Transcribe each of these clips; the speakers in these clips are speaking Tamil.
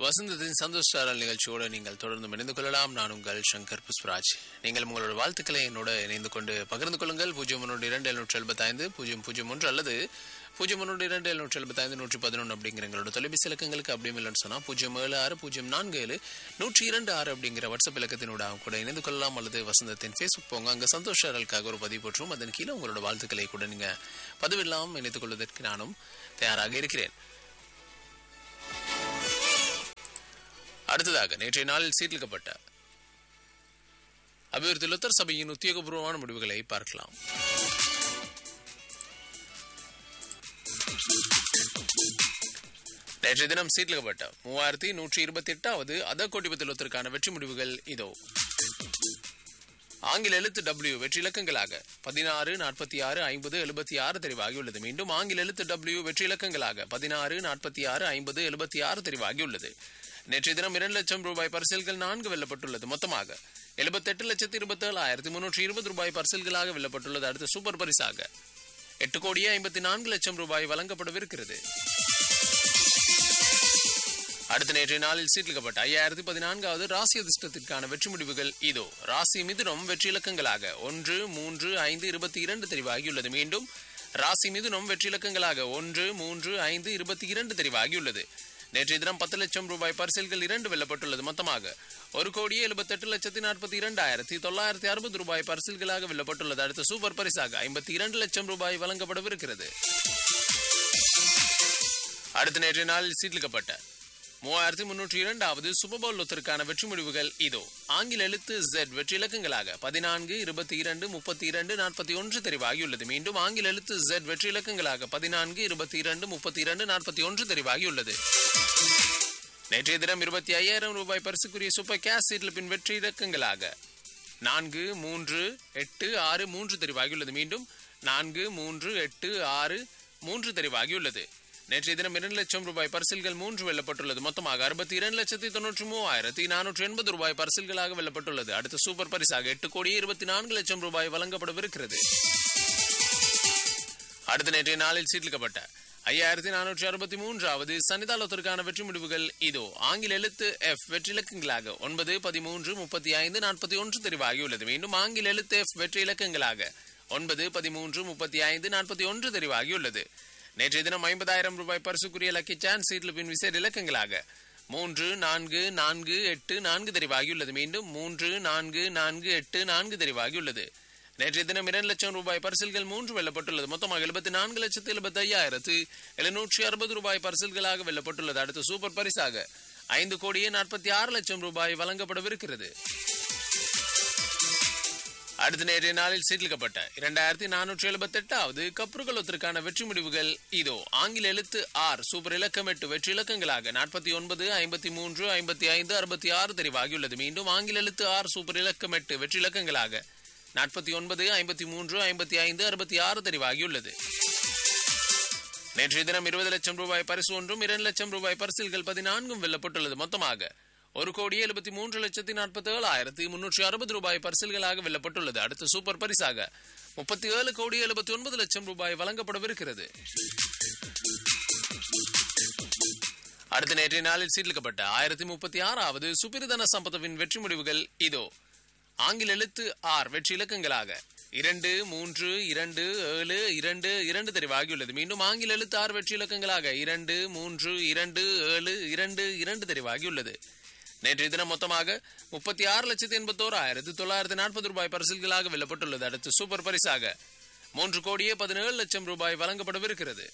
வசந்தத்தின் சந்தோஷ் சாரல் நிகழ்ச்சியோடு நீங்கள் தொடர்ந்து இணைந்து கொள்ளலாம் நான் உங்கள் சங்கர் புஷ்பராஜ் நீங்கள் உங்களோட வாழ்த்துக்களை என்னோட இணைந்து கொண்டு பகிர்ந்து கொள்ளுங்கள் பூஜ்ஜியம் ஒன்று இரண்டு எழுநூற்றி எழுபத்தைந்து பூஜ்ஜியம் பூஜ்ஜியம் ஒன்று அல்லது பூஜ்ஜியம் ஒன்று இரண்டு எழுநூற்றி எழுபத்தைந்து நூற்றி பதினொன்று அப்படிங்கிற எங்களோட தொலைபேசி இலக்கங்களுக்கு அப்படியும் இல்லைன்னு சொன்னால் பூஜ்ஜியம் ஏழு ஆறு பூஜ்ஜியம் நான்கு ஏழு நூற்றி இரண்டு ஆறு அப்படிங்கிற வாட்ஸ்அப் இலக்கத்தினோட கூட இணைந்து கொள்ளலாம் அல்லது வசந்தத்தின் ஃபேஸ்புக் போங்க அங்கே சந்தோஷ் சாரலுக்காக ஒரு பதிவு போற்றும் அதன் கீழே உங்களோட வாழ்த்துக்களை கூட நீங்கள் பதிவில்லாம் இணைத்துக் கொள்வதற்கு நானும் தயாராக இருக்கிறேன் அடுத்ததாக நேற்றைய நாளில் சீர்லிக்கப்பட்ட அபிவிருத்தி லுத்தர் சபையின் உத்தியோகபூர்வமான முடிவுகளை பார்க்கலாம் நேற்றைய தினம் சீர்லிக்கப்பட்ட மூவாயிரத்தி நூற்றி இருபத்தி எட்டாவது அத கோட்டிபத்திலத்திற்கான வெற்றி முடிவுகள் இதோ ஆங்கில எழுத்து டபிள்யூ வெற்றி இலக்கங்களாக பதினாறு நாற்பத்தி ஆறு ஐம்பது எழுபத்தி ஆறு தெரிவாகியுள்ளது மீண்டும் ஆங்கில எழுத்து டபிள்யூ வெற்றி இலக்கங்களாக பதினாறு நாற்பத்தி ஆறு ஐம்பது எழுபத்தி ஆறு தெரிவாகியுள்ளது நேற்றைய தினம் இரண்டு லட்சம் ரூபாய் பரிசில்கள் நான்கு வெல்லப்பட்டுள்ளது மொத்தமாக எழுபத்தெட்டு லட்சத்தி இருபத்தி ஏழாயிரத்தி முன்னூற்றி இருபது ரூபாய் பரிசில்களாக வெல்லப்பட்டுள்ளது அடுத்த சூப்பர் பரிசாக எட்டு கோடியே ஐம்பத்தி நான்கு லட்சம் ரூபாய் வழங்கப்படவிருக்கிறது அடுத்த நேற்றைய நாளில் சீர்லிக்கப்பட்ட ஐயாயிரத்தி பதினான்காவது ராசி அதிர்ஷ்டத்திற்கான வெற்றி முடிவுகள் இதோ ராசி மிதுனம் வெற்றி இலக்கங்களாக ஒன்று மூன்று ஐந்து இருபத்தி இரண்டு தெரிவாகியுள்ளது மீண்டும் ராசி மிதுனம் வெற்றி இலக்கங்களாக ஒன்று மூன்று ஐந்து இருபத்தி இரண்டு தெரிவாகியுள்ளது நேற்றைய தினம் பத்து லட்சம் ரூபாய் பரிசில்கள் இரண்டு வெல்லப்பட்டுள்ளது மொத்தமாக ஒரு கோடியே எழுபத்தெட்டு லட்சத்தி நாற்பத்தி இரண்டாயிரத்தி தொள்ளாயிரத்தி அறுபது ரூபாய் பரிசில்களாக வெல்லப்பட்டுள்ளது அடுத்த சூப்பர் பரிசாக ஐம்பத்தி இரண்டு லட்சம் ரூபாய் வழங்கப்படவிருக்கிறது அடுத்த நேற்றைய நாளில் சீர்லிக்கப்பட்ட மூவாயிரத்தி முன்னூற்றி இரண்டாவது சுபபோல் லொத்திற்கான வெற்றி முடிவுகள் இதோ ஆங்கில எழுத்து ஜெட் வெற்றி இலக்கங்களாக பதினான்கு இருபத்தி இரண்டு முப்பத்தி இரண்டு நாற்பத்தி ஒன்று தெரிவாகியுள்ளது மீண்டும் ஆங்கில எழுத்து ஜெட் வெற்றி இலக்கங்களாக பதினான்கு இருபத்தி இரண்டு முப்பத்தி இரண்டு நாற்பத்தி ஒன்று தெரிவாகியுள்ளது நேற்றைய தினம் இருபத்தி ஐயாயிரம் ரூபாய் பரிசுக்குரிய சூப்பர் கேஸ் சீட்டில் பின் வெற்றி இலக்கங்களாக நான்கு மூன்று எட்டு ஆறு மூன்று தெரிவாகியுள்ளது மீண்டும் நான்கு மூன்று எட்டு ஆறு மூன்று தெரிவாகியுள்ளது நேற்றைய தினம் இரண்டு லட்சம் ரூபாய் பரிசில்கள் மூன்று வெல்லப்பட்டுள்ளது மொத்தமாக அறுபத்தி இரண்டு லட்சத்தி தொன்னூற்றி மூவாயிரத்தி நானூற்றி எண்பது ரூபாய் பரிசில்களாக வெல்லப்பட்டுள்ளது அடுத்த சூப்பர் பரிசாக எட்டு கோடி இருபத்தி நான்கு லட்சம் ரூபாய் வழங்கப்படவிருக்கிறது அடுத்த நேற்றைய நாளில் சீர்லிக்கப்பட்ட ஐயாயிரத்தி நானூற்றி அறுபத்தி மூன்றாவது சன்னிதானத்திற்கான வெற்றி முடிவுகள் இதோ ஆங்கில எழுத்து எஃப் வெற்றி இலக்கங்களாக ஒன்பது பதிமூன்று முப்பத்தி ஐந்து நாற்பத்தி ஒன்று தெரிவாகியுள்ளது மீண்டும் ஆங்கில எழுத்து எஃப் வெற்றி இலக்கங்களாக ஒன்பது பதிமூன்று முப்பத்தி ஐந்து நாற்பத்தி ஒன்று தெரிவாகியுள்ளது நேற்றைய தினம் ஐம்பதாயிரம் ரூபாய் பரிசுக்குரிய லக்கி சான்ஸ் சீட்ல பின் விசேட இலக்கங்களாக மூன்று நான்கு நான்கு எட்டு நான்கு தெரிவாகியுள்ளது மீண்டும் மூன்று நான்கு நான்கு எட்டு நான்கு தெரிவாகியுள்ளது நேற்றைய தினம் இரண்டு லட்சம் ரூபாய் பரிசில்கள் மூன்று வெல்லப்பட்டுள்ளது மொத்தமாக எழுபத்தி நான்கு லட்சத்து எழுபத்தி ஐயாயிரத்து எழுநூற்றி அறுபது ரூபாய் பரிசில்களாக வெல்லப்பட்டுள்ளது அடுத்த சூப்பர் பரிசாக ஐந்து கோடியே நாற்பத்தி ஆறு லட்சம் ரூபாய் வழங்கப்படவிருக்கிறது அடுத்த நேற்றைய நாளில் சீர்லிக்கப்பட்ட இரண்டாயிரத்தி நானூற்றி எழுபத்தி எட்டாவது கப்ருகலத்திற்கான வெற்றி முடிவுகள் இதோ ஆங்கில எழுத்து ஆர் சூப்பர் இலக்கம் எட்டு வெற்றி இலக்கங்களாக நாற்பத்தி ஒன்பது ஐம்பத்தி மூன்று ஐம்பத்தி ஐந்து அறுபத்தி ஆறு தெரிவாகியுள்ளது மீண்டும் ஆங்கில எழுத்து ஆர் சூப்பர் இலக்கம் எட்டு வெற்றி இலக்கங்களாக நாற்பத்தி ஒன்பது ஐம்பத்தி மூன்று ஐம்பத்தி ஐந்து அறுபத்தி ஆறு தெரிவாகியுள்ளது நேற்றைய தினம் இருபது லட்சம் ரூபாய் பரிசு ஒன்றும் இரண்டு லட்சம் ரூபாய் பரிசில்கள் பதினான்கும் வெல்லப்பட்டுள்ளது மொத்தமாக ஒரு கோடி எழுபத்தி மூன்று லட்சத்தி நாற்பத்தி ஏழாயிரத்தி முன்னூற்றி அறுபது ரூபாய் பரிசில்களாக வெல்லப்பட்டுள்ளது அடுத்த சூப்பர் பரிசாக முப்பத்தி ஏழு கோடி எழுபத்தி ஒன்பது லட்சம் ரூபாய் வழங்கப்படவிருக்கிறது அடுத்த நேற்றைய நாளில் சீர்லிக்கப்பட்ட ஆயிரத்தி முப்பத்தி ஆறாவது சுப்பிரதன சம்பதவின் வெற்றி முடிவுகள் இதோ ஆங்கில எழுத்து ஆர் வெற்றி இலக்கங்களாக இரண்டு மூன்று இரண்டு ஏழு இரண்டு இரண்டு தெரிவாகியுள்ளது மீண்டும் ஆங்கில எழுத்து ஆர் வெற்றி இலக்கங்களாக இரண்டு மூன்று இரண்டு ஏழு இரண்டு இரண்டு தெரிவாகியுள்ளது நேற்றைய தினம் மொத்தமாக முப்பத்தி ஆறு லட்சத்தி எண்பத்தோராயிரத்து தொள்ளாயிரத்தி நாற்பது ரூபாய் பரிசில்களாக வெல்லப்பட்டுள்ளது அடுத்து சூப்பர் பரிசாக மூன்று கோடியே பதினேழு லட்சம் ரூபாய் வழங்கப்படவிருக்கிறது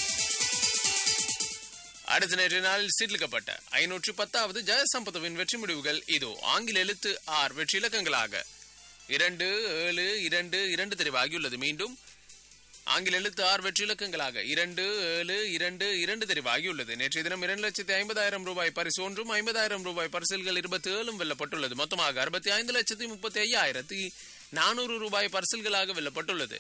அடுத்த நேற்றைய நாளில் சீர்லிக்கப்பட்ட ஐநூற்றி பத்தாவது ஜெயசம்பதவின் வெற்றி முடிவுகள் இதோ ஆங்கில எழுத்து ஆர் வெற்றி இலக்கங்களாக இரண்டு ஏழு இரண்டு இரண்டு தெரிவாகியுள்ளது மீண்டும் ஆங்கில எழுத்து ஆறு வெற்றி இலக்கங்களாக இரண்டு ஏழு இரண்டு இரண்டு தெரிவாகியுள்ளது நேற்றைய தினம் இரண்டு லட்சத்தி ஐம்பதாயிரம் ரூபாய் பரிசு ஒன்றும் ஐம்பதாயிரம் ரூபாய் பரிசில்கள் இருபத்தி ஏழும் வெல்லப்பட்டுள்ளது மொத்தமாக அறுபத்தி ஐந்து லட்சத்தி முப்பத்தி ஐயாயிரத்தி நானூறு ரூபாய் பரிசில்களாக வெல்லப்பட்டுள்ளது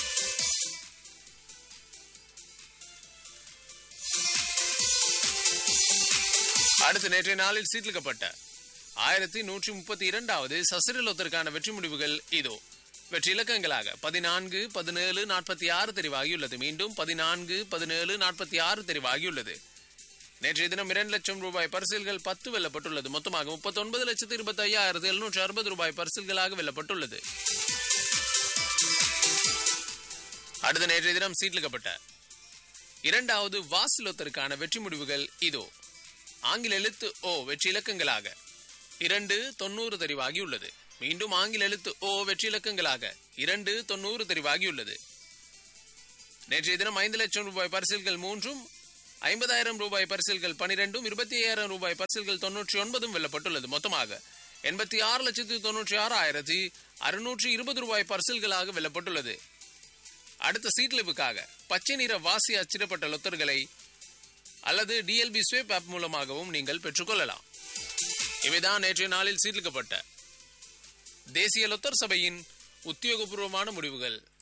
அடுத்து நேற்றைய நாளில் சீர்லிக்கப்பட்ட ஆயிரத்தி நூற்றி முப்பத்தி இரண்டாவது சசிரலோத்திற்கான வெற்றி முடிவுகள் இதோ வெற்றி இலக்கங்களாக பதினான்கு பதினேழு நாற்பத்தி ஆறு தெரிவாகியுள்ளது மீண்டும் பதினான்கு பதினேழு நாற்பத்தி ஆறு தெரிவாகியுள்ளது நேற்றைய தினம் இரண்டு லட்சம் ரூபாய் பரிசில்கள் பத்து வெல்லப்பட்டுள்ளது மொத்தமாக முப்பத்தி ஒன்பது லட்சத்து இருபத்தி ஐயாயிரத்து எழுநூற்று அறுபது ரூபாய் பரிசில்களாக வெல்லப்பட்டுள்ளது அடுத்த நேற்றைய தினம் சீட்லிக்கப்பட்ட இரண்டாவது வாசிலோத்தருக்கான வெற்றி முடிவுகள் இதோ ஆங்கில எழுத்து ஓ வெற்றி இலக்கங்களாக இரண்டு தொண்ணூறு தெரிவாகியுள்ளது மீண்டும் ஆங்கில எழுத்து ஓ வெற்றி இலக்கங்களாக இரண்டு தொண்ணூறு தெரிவாகியுள்ளது நேற்றைய தினம் ஐந்து லட்சம் ரூபாய் பரிசில்கள் மூன்றும் ஐம்பதாயிரம் ரூபாய் பரிசில்கள் பனிரெண்டும் இருபத்தி ஐயாயிரம் ரூபாய் பரிசில்கள் தொன்னூற்றி ஒன்பதும் வெல்லப்பட்டுள்ளது மொத்தமாக எண்பத்தி ஆறு லட்சத்து தொன்னூற்றி ஆறாயிரத்தி அறுநூற்றி இருபது ரூபாய் பரிசில்களாக வெல்லப்பட்டுள்ளது அடுத்த சீட்லிப்புக்காக பச்சை நிற வாசி அச்சிடப்பட்ட லொத்தர்களை அல்லது டிஎல்பி ஸ்வேப் ஆப் மூலமாகவும் நீங்கள் பெற்றுக்கொள்ளலாம் இவைதான் நேற்றைய நாளில் சீர்லிக்கப்பட்ட தேசிய லொத்தர் சபையின் உத்தியோகபூர்வமான முடிவுகள்